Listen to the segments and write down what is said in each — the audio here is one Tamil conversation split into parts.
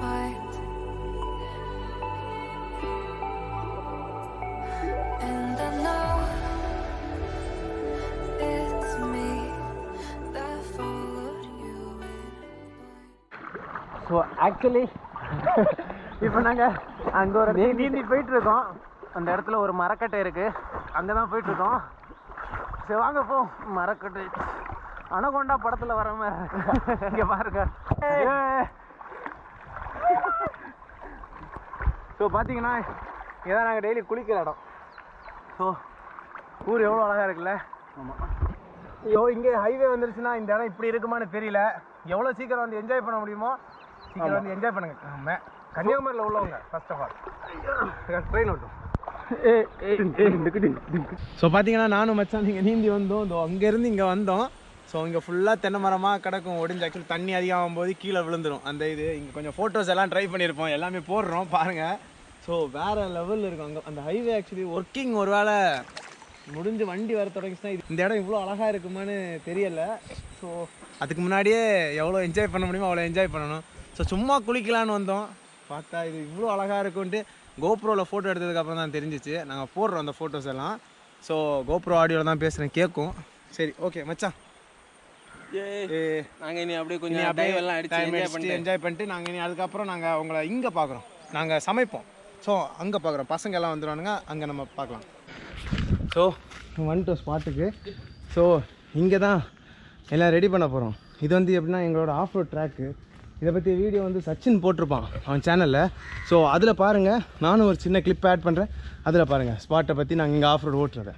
mind. And I know it's me that followed you in. So actually இப்போ நாங்கள் அங்கே ஒரு நீ நீந்தி போயிட்டுருக்கோம் அந்த இடத்துல ஒரு மரக்கட்டை இருக்குது அங்கே தான் போயிட்டுருக்கோம் சரி வாங்க போ மரக்கட்டை அனகொண்டா படத்தில் வர மாதிரி இங்கே பாருங்க ஸோ பார்த்தீங்கன்னா இதான் நாங்கள் டெய்லி குளிக்கிற இடம் ஸோ ஊர் எவ்வளோ அழகாக இருக்குல்ல ஆமாம் ஐயோ இங்கே ஹைவே வந்துருச்சுன்னா இந்த இடம் இப்படி இருக்குமான்னு தெரியல எவ்வளோ சீக்கிரம் வந்து என்ஜாய் பண்ண முடியுமோ சீக்கிரம் வந்து என்ஜாய் பண்ணுங்க மே- கன்னியாகுமரியில் உள்ளவங்க ஃபர்ஸ்ட் ஆஃப் ஆல் ட்ரெயின் விட்டோம் ஸோ பார்த்தீங்கன்னா நானும் மச்சான் நீங்கள் நீந்தி வந்தோம் இதோ அங்கேருந்து இங்கே வந்தோம் ஸோ இங்கே ஃபுல்லாக தென்னை மரமாக கிடக்கும் ஒடிஞ்சு ஆக்சுவலி தண்ணி அதிகமாகும் போது கீழே விழுந்துரும் அந்த இது இங்கே கொஞ்சம் ஃபோட்டோஸ் எல்லாம் ட்ரை பண்ணியிருப்போம் எல்லாமே போடுறோம் பாருங்கள் ஸோ வேறு லெவலில் இருக்கும் அங்கே அந்த ஹைவே ஆக்சுவலி ஒர்க்கிங் ஒரு வேளை முடிஞ்சு வண்டி வர தொடங்கிச்சுன்னா இது இந்த இடம் இவ்வளோ அழகாக இருக்குமான்னு தெரியல ஸோ அதுக்கு முன்னாடியே எவ்வளோ என்ஜாய் பண்ண முடியுமோ அவ்வளோ என்ஜாய் பண்ணணும் ஸோ சும்மா குளிக்கலான்னு வந்தோம் பார்த்தா இது இவ்வளோ அழகாக இருக்குன்ட்டு கோப்ரோவில் ஃபோட்டோ எடுத்ததுக்கப்புறம் தான் தெரிஞ்சிச்சு நாங்கள் போடுறோம் அந்த ஃபோட்டோஸ் எல்லாம் ஸோ கோப்ரோ ஆடியோவில் தான் பேசுகிறேன் கேட்கும் சரி ஓகே மச்சான் நாங்க இனி அப்படியே இனி கொஞ்சம் அப்படியே டைவ் எல்லாம் அடிச்சு time என்ஜாய் அடிச்சுட்டு பண்ணிட்டு என்ஜாய் பண்ணிட்டு நாங்கள் இனி அதுக்கப்புறம் நாங்கள் உங்களை இங்கே பார்க்குறோம் நாங்கள் சமைப்போம் ஸோ அங்கே பார்க்குறோம் பசங்க எல்லாம் வந்துடுவானுங்க அங்கே நம்ம பார்க்கலாம் ஸோ வந்துட்டோம் ஸ்பாட்டுக்கு ஸோ இங்கே தான் எல்லாம் ரெடி பண்ண போகிறோம் இது வந்து எப்படின்னா எங்களோட ஆஃப் ரோட் ட்ராக்கு இதை பற்றி வீடியோ வந்து சச்சின் போட்டிருப்பான் அவன் சேனலில் ஸோ அதில் பாருங்கள் நானும் ஒரு சின்ன கிளிப் ஆட் பண்ணுறேன் அதில் பாருங்கள் ஸ்பாட்டை பற்றி நாங்கள் இங்கே ஆஃப் ரோட் ஓட்டுறேன்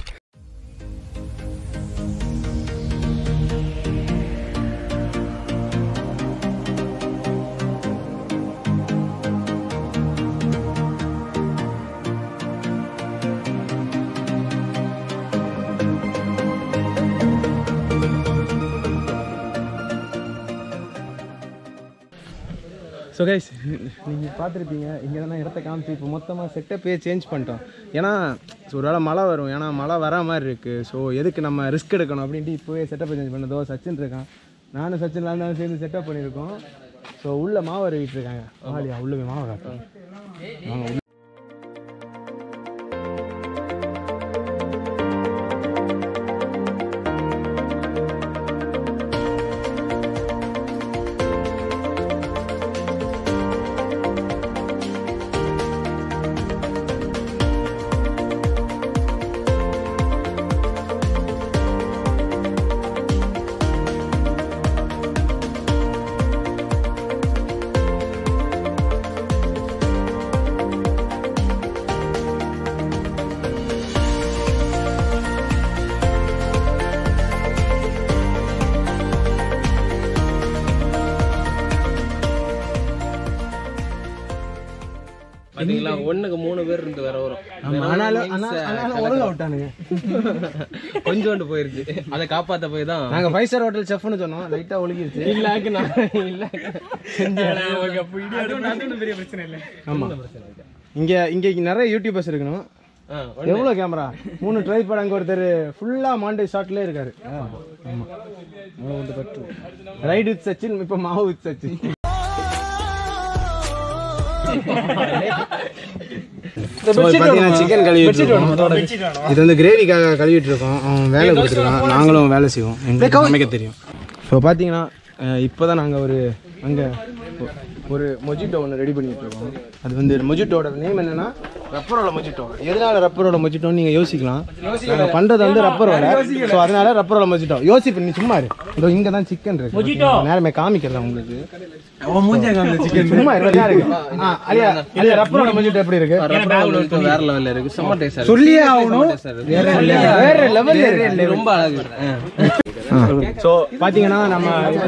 ஸோ கைஸ் நீங்கள் பார்த்துருப்பீங்க இங்கே தானே இடத்த காமிச்சு இப்போ மொத்தமாக செட்டப்பே சேஞ்ச் பண்ணிட்டோம் ஏன்னா ஒரு வேளை மழை வரும் ஏன்னா மழை வர மாதிரி இருக்குது ஸோ எதுக்கு நம்ம ரிஸ்க் எடுக்கணும் அப்படின்ட்டு இப்போவே செட்டப் சேஞ்ச் பண்ணதோ சச்சின் இருக்கான் நானும் சச்சின் இருந்தாலும் சேர்ந்து செட்டப் பண்ணியிருக்கோம் ஸோ உள்ள மாவு அருவிட்டு இருக்காங்க ஆலியா உள்ள போய் மாவை காட்டும் வாங்க உள்ள பாத்தீங்களா ஒண்ணுக்கு மூணு பேர் இருந்து வேற வரும் ஆமா, ஆனாலும் ஆனா- ஆனாலும் ஒழுங்கா விட்டானுங்க கொஞ்சோண்டு போயிருச்சு அதை காப்பாத்த போய் தான் நாங்கள் ஃபைவ் ஸ்டார் ஹோட்டல் செஃப்னு சொன்னோம் லைட்டாக ஒழுகிருச்சு இல்லாக்கு நான் இல்ல ஆமாம் இங்கே இங்கே நிறைய யூடியூபர்ஸ் இருக்கணும் எவ்வளோ கேமரா மூணு ட்ரைபாட் அங்கே ஒருத்தர் ஃபுல்லாக மாண்டே ஷாட்லேயே இருக்காரு ரைட் வித் சச்சின் இப்போ மாவு வித் சச்சின் சிக்கன் கழுவிட்டு இருக்கோம் இது வந்து கிரேவிக்காக கழுவிட்டு இருக்கோம் அவன் வேலை கொடுத்துருக்கான் நாங்களும் வேலை செய்வோம் எங்களுக்கு சமைக்க தெரியும் ஸோ பார்த்தீங்கன்னா இப்போ தான் நாங்கள் ஒரு அங்கே ஒரு மொஜிட்டோ ஒன்று ரெடி பண்ணிட்டு இருக்கோம் அது வந்து மொஜிட்டோட நேம் என்னன்னா ரப்பரோட மொஜிட்டோ எதனால ரப்பரோட மொஜிட்டோன்னு நீங்கள் யோசிக்கலாம் நாங்கள் பண்ணுறது வந்து ரப்பரோட ஸோ அதனால ரப்பரோட மொஜிட்டோ யோசிப்பு நீ சும்மா இரு இதோ இங்கே தான் சிக்கன் இருக்கு நேரமே காமிக்கிறதா உங்களுக்கு சும்மா இரு, நல்லா இருக்கு ஆ, அலியா அலியா ரப்பரோட மொஜிட்டோ எப்படி இருக்கு வேற லெவல்ல இருக்கு செம்ம டேஸ்ட் சொல்லியே ஆகணும் வேற லெவல்ல இருக்கு ரொம்ப அழகு ஸோ பார்த்தீங்கன்னா நம்ம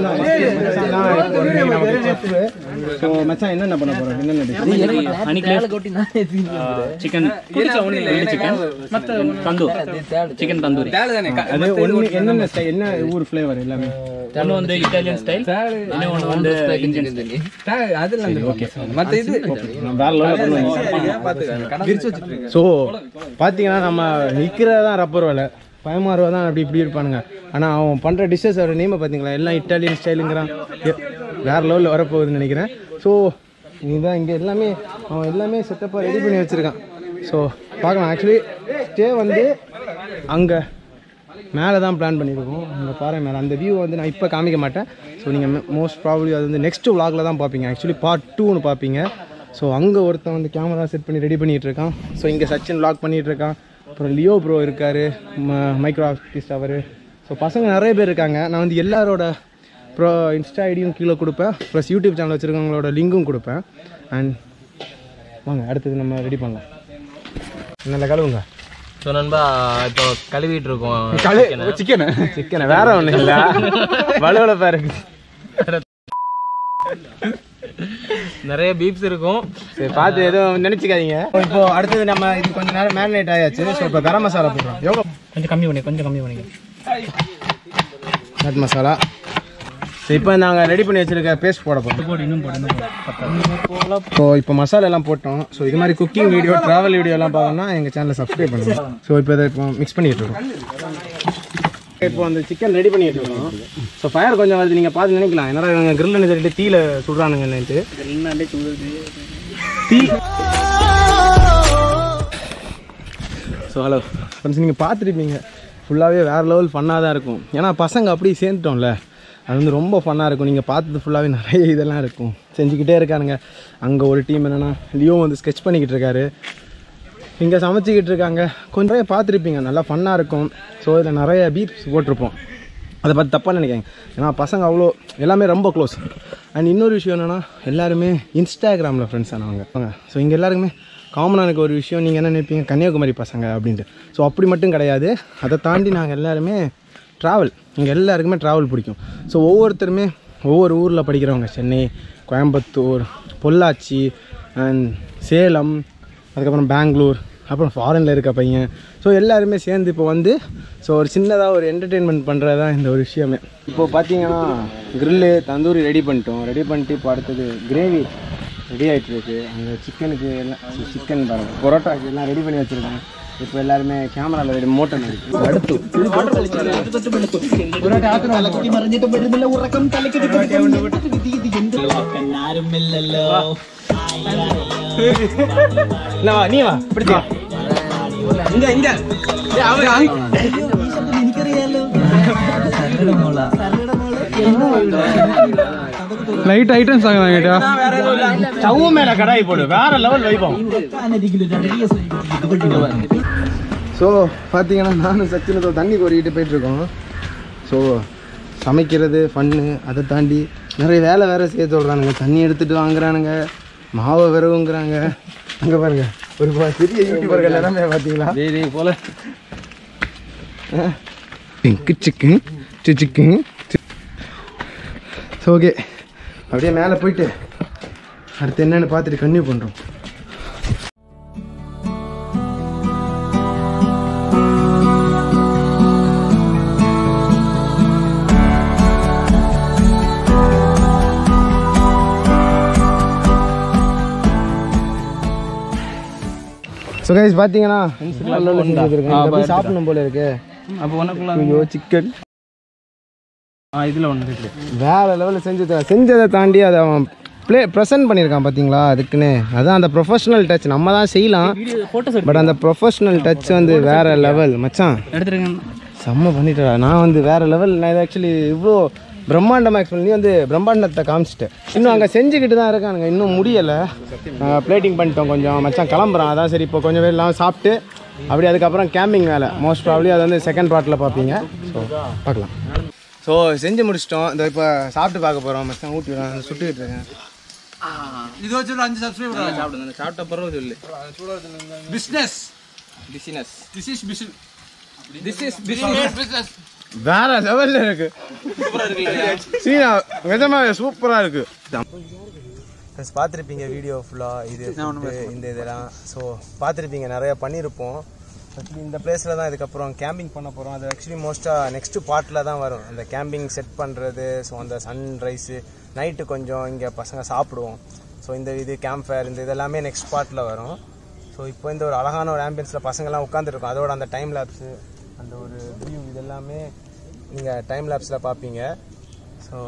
ஸோ மச்சான் என்னென்ன பண்ண போகிறோம் என்னென்ன ಚಿಕನ್ ಚಿಕನ್ ಮತ್ತೆ ತಂದೂರ್ ಚಿಕನ್ ತಂದೂರಿ அது ஒன்று என்னென்ன style, என்ன ஊர் ஃப்ளேவர் எல்லாமே ಒಂದು ಒಂದು ಇಟಾಲಿಯನ್ ಸ್ಟೈಲ್ ಇನ್ನೊಂದು ಒಂದು ಇಂಡಿಯನ್ ಸ್ಟೈಲ್ அதெல்லாம் ஓகே மத்த இது நான் வேற லெவலில் பண்ணுவேன் ஸோ பார்த்தீங்கன்னா நம்ம நிற்கிறது தான் ரப்பர் வேலை பயமா ரூபா தான் அப்படி இப்படி இருப்பானுங்க ஆனால் அவன் பண்ணுற டிஷ்ஷஸோட நேமை பார்த்தீங்களா எல்லாம் இட்டாலியன் ஸ்டைலுங்கிறான் எ- வேறு லெவலில் வரப்போகுதுன்னு நினைக்கிறேன் ஸோ இதுதான் இங்கே எல்லாமே அவன் எல்லாமே செட்டப்பாக ரெடி பண்ணி வச்சுருக்கான் ஸோ பார்க்கலாம் ஆக்சுவலி ஸ்டே வந்து அங்கே மேலே தான் பிளான் பண்ணியிருக்கோம் அங்கே பாருங்க மேலே அந்த வியூ வந்து நான் இப்போ காமிக்க மாட்டேன் ஸோ நீங்கள் மோஸ்ட் ப்ராப்ளி அது வந்து நெக்ஸ்ட் vlogல தான் பார்ப்பீங்க ஆக்சுவலி பார்ட் டூன்னு பார்ப்பீங்க ஸோ அங்கே ஒருத்தன் வந்து கேமரா செட் பண்ணி ரெடி பண்ணிகிட்டு இருக்கான் ஸோ இங்கே சச்சின் vlog பண்ணிகிட்டு இருக்கான் அப்புறம் லியோ ப்ரோ இருக்கார் மைக்ரோ ஆர்டிஸ்ட் அவர் ஸோ பசங்க நிறைய பேர் இருக்காங்க நான் வந்து எல்லாரோட ப்ரோ இன்ஸ்டா ஐடியும் கீழே கொடுப்பேன் ப்ளஸ் யூடியூப் சேனல் வச்சுருக்கவங்களோட லிங்க்கும் கொடுப்பேன் அண்ட் வாங்க அடுத்தது நம்ம ரெடி பண்ணலாம் நல்ல கழுவுங்க ஸோ நண்பா இப்போ கழுவிட்டு இருக்கோம் கழு சிக்கன் சிக்கனை வேற ஒன்றும் இல்லை வலுவலப்பா இருக்கு நிறைய பீப்ஸ் இருக்கும் சரி பார்த்து எதுவும் நினச்சிக்காதீங்க இப்போ அடுத்தது நம்ம இது கொஞ்ச நேரம் மேரினேட் ஆயாச்சு ஸோ இப்போ கரம் மசாலா போடுறோம் எவ்வளோ கொஞ்சம் கம்மி பண்ணி கொஞ்சம் கம்மி பண்ணிக்க நட் மசாலா ஸோ இப்போ நாங்கள் ரெடி பண்ணி வச்சிருக்க பேஸ்ட் போட போகிறோம் போடு இன்னும் போடு இன்னும் போடு பத்தா ஸோ இப்போ மசாலா எல்லாம் போட்டோம் ஸோ இது மாதிரி குக்கிங் வீடியோ ட்ராவல் வீடியோ எல்லாம் பார்க்கணும்னா எங்கள் சேனலை சப்ஸ்கிரைப் பண்ணுங்க ஸோ இப்போ இதை இப்போ மிக்ஸ் பண்ணிட்டு இருக்கோம் இப்போ அந்த சிக்கன் ரெடி பண்ணிட்டு இருக்கோம் ஸோ ஃபயர் கொஞ்சம் வருது நீங்கள் பார்த்து நினைக்கலாம் என்னடா இவங்க கிரில் சொல்லிட்டு தீல சுடுறானுங்கன்னுட்டு தீ ஸோ ஹலோ ஃப்ரெண்ட்ஸ் நீங்கள் பார்த்துருப்பீங்க ஃபுல்லாகவே வேறு லெவல் ஃபன்னாக தான் இருக்கும் ஏன்னா பசங்க அப்படி சேர்ந்துட்டோம்ல அது வந்து ரொம்ப ஃபன்னாக இருக்கும் நீங்கள் பார்த்தது ஃபுல்லாகவே நிறைய இதெல்லாம் இருக்கும் செஞ்சுக்கிட்டே இருக்கானுங்க அங்கே ஒரு டீம் என்னென்னா லியோ வந்து ஸ்கெட்ச் பண்ணிக்கிட்டு இருக்காரு இங்கே சமைச்சிக்கிட்டு இருக்காங்க கொஞ்சம் நிறைய பார்த்துருப்பீங்க நல்லா ஃபன்னாக இருக்கும் ஸோ இதில் நிறைய பீப்ஸ் போட்டிருப்போம் அதை பார்த்து தப்பாக நினைக்காங்க ஏன்னா பசங்க அவ்வளோ எல்லாமே ரொம்ப க்ளோஸ் அண்ட் இன்னொரு விஷயம் என்னென்னா எல்லாருமே இன்ஸ்டாகிராமில் ஃப்ரெண்ட்ஸ் ஆனவங்க ஸோ இங்கே எல்லாருக்குமே காமனாக எனக்கு ஒரு விஷயம் நீங்கள் என்ன நினைப்பீங்க கன்னியாகுமரி பசங்க அப்படின்ட்டு ஸோ அப்படி மட்டும் கிடையாது அதை தாண்டி நாங்கள் எல்லாருமே ட்ராவல் இங்கே எல்லாருக்குமே ட்ராவல் பிடிக்கும் ஸோ ஒவ்வொருத்தருமே ஒவ்வொரு ஊரில் படிக்கிறவங்க சென்னை கோயம்புத்தூர் பொள்ளாச்சி அண்ட் சேலம் அதுக்கப்புறம் பெங்களூர் அப்புறம் ஃபாரினில் இருக்க பையன் ஸோ எல்லாருமே சேர்ந்து இப்போ வந்து ஸோ ஒரு சின்னதாக ஒரு என்டர்டெயின்மெண்ட் பண்ணுறது தான் இந்த ஒரு விஷயமே இப்போ பார்த்தீங்கன்னா கிரில்லு தந்தூரி ரெடி பண்ணிட்டோம் ரெடி பண்ணிட்டு இப்போ அடுத்தது கிரேவி ரெடி ஆகிட்டு இருக்கு அங்கே சிக்கனுக்கு எல்லாம் சிக்கன் பாருங்க பரோட்டாக்கு எல்லாம் ரெடி பண்ணி வச்சுருக்காங்க இப்போ எல்லாருமே கேமராவில் ரெடி மோட்டன் இருக்கு அடுத்து இல்ல வா நீ வா பிடிச்சு வா. இங்க இங்க ஏய், அவங்க அங்க- லைட் ஐட்டம்ஸ் ஆகுதாங்க ஸ்டவ் மேல கடாய் போடு வேற லெவல் வைப்போம் ஸோ பார்த்தீங்கன்னா நானும் சச்சினத்தோ தண்ணி கோரிக்கிட்டு போயிட்டு இருக்கோம் ஸோ சமைக்கிறது ஃபன்னு அதை தாண்டி நிறைய வேலை வேற செய்ய சொல்கிறானுங்க தண்ணி எடுத்துட்டு வாங்குறானுங்க மாவை விரவுங்கிறாங்க அங்கே பாருங்க ஒரு ப- சிறிய யூடியூபர்கள் எல்லாமே பார்த்தீங்களா டேய் டேய் போல pink chicken chicken so okay அப்படியே மேலே போயிட்டு அடுத்து என்னன்னு பார்த்துட்டு கன்டினியூ பண்ணுறோம் ஸோ கைஸ் பார்த்தீங்கன்னா போய் சாப்பிடணும் போல இருக்கு அப்போ உனக்குள்ள ஐயோ சிக்கன் ஆ இதில் ஒன்று இருக்கு வேற லெவலில் செஞ்சு செஞ்சதை தாண்டி அதை அவன் ப்ளே ப்ரெசென்ட் பண்ணியிருக்கான் பார்த்தீங்களா அதுக்குன்னு அதான் அந்த ப்ரொஃபஷனல் டச் நம்ம தான் செய்யலாம் ஃபோட்டோஸ் பட் அந்த ப்ரொஃபஷனல் டச் வந்து வேற லெவல் மச்சான் எடுத்துருங்க செம்ம பண்ணிட்டடா நான் வந்து வேற லெவல் நான் இது ஆக்சுவலி இவ்வளோ பிரம்மாண்டமாக எக்ஸ்பிளைன் நீ வந்து பிரம்மாண்டத்தை காமிச்சிட்ட இன்னும் அங்கே செஞ்சுக்கிட்டு தான் இருக்கானுங்க இன்னும் முடியலை பிளேட்டிங் பண்ணிட்டோம் கொஞ்சம் மச்சான் கிளம்புறான் அதான் சரி இப்போ கொஞ்சம் பேர் எல்லாம் சாப்பிட்டு அப்படி அதுக்கப்புறம் கேம்பிங் வேலை மோஸ்ட் ப்ராப்ளி அது வந்து செகண்ட் பார்ட்டில் பார்ப்பீங்க ஸோ பார்க்கலாம் ஸோ செஞ்சு முடிச்சிட்டோம் இந்த இப்போ சாப்பிட்டு பார்க்க போகிறோம் மச்சான் ஊட்டி விடுறேன் சுட்டுக்கிட்டு இருக்கேன் இது வச்சு ஒரு அஞ்சு சப்ஸ்கிரைபர் சாப்பிடுங்க சாப்பிட்ட பிறகு சொல்லு business business this is business this is business வேற லெவலில் இருக்கு சீனா நிஜமாவே சூப்பராக இருக்கு ஃப்ரெண்ட்ஸ் பார்த்துருப்பீங்க வீடியோ ஃபுல்லாக இது food, இந்த இதெல்லாம் ஸோ பார்த்துருப்பீங்க நிறையா பண்ணியிருப்போம் ஆக்சுவலி இந்த பிளேஸில் தான் இதுக்கப்புறம் கேம்பிங் பண்ண போகிறோம் அது ஆக்சுவலி மோஸ்ட்டாக நெக்ஸ்ட்டு பார்ட்டில் தான் வரும் அந்த கேம்பிங் செட் பண்ணுறது ஸோ அந்த சன்ரைஸு நைட்டு கொஞ்சம் இங்கே பசங்க சாப்பிடுவோம் ஸோ இந்த இது கேம்ப் ஃபயர் இந்த இதெல்லாமே நெக்ஸ்ட் பார்ட்டில் வரும் ஸோ இப்போ இந்த ஒரு அழகான ஒரு ஆம்பியன்ஸில் பசங்கள்லாம் உட்காந்துருக்கோம் அதோட அந்த டைம் லேப்ஸு அந்த ஒரு வியூ இதெல்லாமே நீங்கள் டைம் லேப்ஸில் பார்ப்பீங்க ஸோ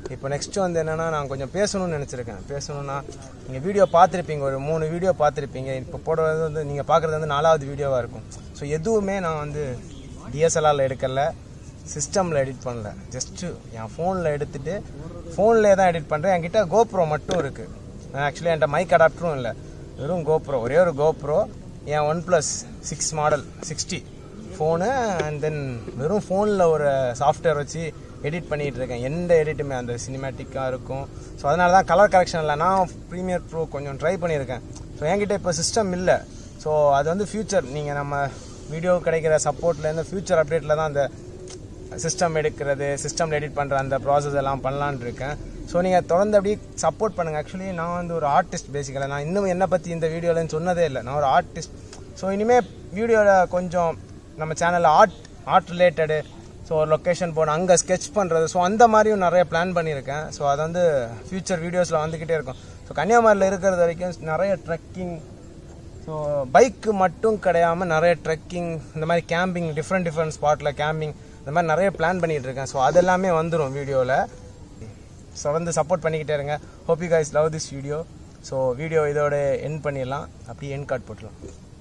இப்போ நெக்ஸ்ட் வந்து என்னன்னா நான் கொஞ்சம் பேசணும்னு நினச்சிருக்கேன் பேசணும்னா நீங்கள் வீடியோ பார்த்துருப்பீங்க ஒரு மூணு வீடியோ பார்த்துருப்பீங்க இப்போ போடுறது வந்து நீங்கள் பார்க்குறது வந்து நாலாவது வீடியோவாக இருக்கும் ஸோ எதுவுமே நான் வந்து டிஎஸ்எல்ஆரில் எடுக்கல சிஸ்டமில் எடிட் பண்ணல ஜஸ்ட்டு என் ஃபோனில் எடுத்துட்டு ஃபோன்லேயே தான் எடிட் பண்ணுறேன் என்கிட்ட கோப்ரோ மட்டும் இருக்குது ஆக்சுவலி என்கிட்ட மைக் அடாப்டரும் இல்லை வெறும் கோப்ரோ ஒரே ஒரு கோப்ரோ என் OnePlus six model sixty phone and then வெறும் ஃபோனில் ஒரு சாஃப்ட்வேர் வச்சு எடிட் பண்ணிகிட்டு இருக்கேன் எந்த எடிட்டுமே அந்த சினிமேட்டிக்காக இருக்கும் ஸோ அதனால தான் கலர் கரெக்ஷன் இல்லை நான் ப்ரீமியர் ப்ரோ கொஞ்சம் ட்ரை பண்ணியிருக்கேன் ஸோ என்கிட்ட இப்போ சிஸ்டம் இல்லை ஸோ அது வந்து ஃப்யூச்சர் நீங்கள் நம்ம வீடியோ கிடைக்கிற சப்போர்ட்லேருந்து ஃப்யூச்சர் அப்டேட்டில் தான் அந்த சிஸ்டம் எடுக்கிறது சிஸ்டமில் எடிட் பண்ணுற அந்த ப்ராசஸ் எல்லாம் பண்ணலான்னு இருக்கேன் ஸோ நீங்கள் தொடர்ந்து அப்படியே சப்போர்ட் பண்ணுங்கள் ஆக்சுவலி நான் வந்து ஒரு ஆர்டிஸ்ட் பேசிக்கல நான் இன்னும் என்னை பற்றி இந்த வீடியோலன்னு சொன்னதே இல்லை நான் ஒரு ஆர்டிஸ்ட் ஸோ இனிமேல் வீடியோவில் கொஞ்சம் நம்ம சேனலில் ஆர்ட் ஆர்ட் ரிலேட்டடு ஸோ ஒரு லொக்கேஷன் போகணும் அங்கே ஸ்கெட்ச் பண்ணுறது ஸோ அந்த மாதிரியும் நிறைய பிளான் பண்ணியிருக்கேன் ஸோ அது வந்து ஃப்யூச்சர் வீடியோஸில் வந்துக்கிட்டே இருக்கும் ஸோ கன்னியாகுமரியில் இருக்கிறது வரைக்கும் நிறைய ட்ரெக்கிங் ஸோ பைக்கு மட்டும் கிடையாமல் நிறைய ட்ரெக்கிங் இந்த மாதிரி கேம்பிங் டிஃப்ரெண்ட் டிஃப்ரெண்ட் ஸ்பாட்டில் கேம்பிங் இந்த மாதிரி நிறைய பிளான் பண்ணிகிட்டு இருக்கேன் ஸோ அதெல்லாமே வந்துடும் வீடியோவில் ஸோ வந்து சப்போர்ட் பண்ணிக்கிட்டே இருங்க hope you guys love this video so video இதோட என் பண்ணிடலாம் அப்படியே என் கார்டு போட்டுடலாம்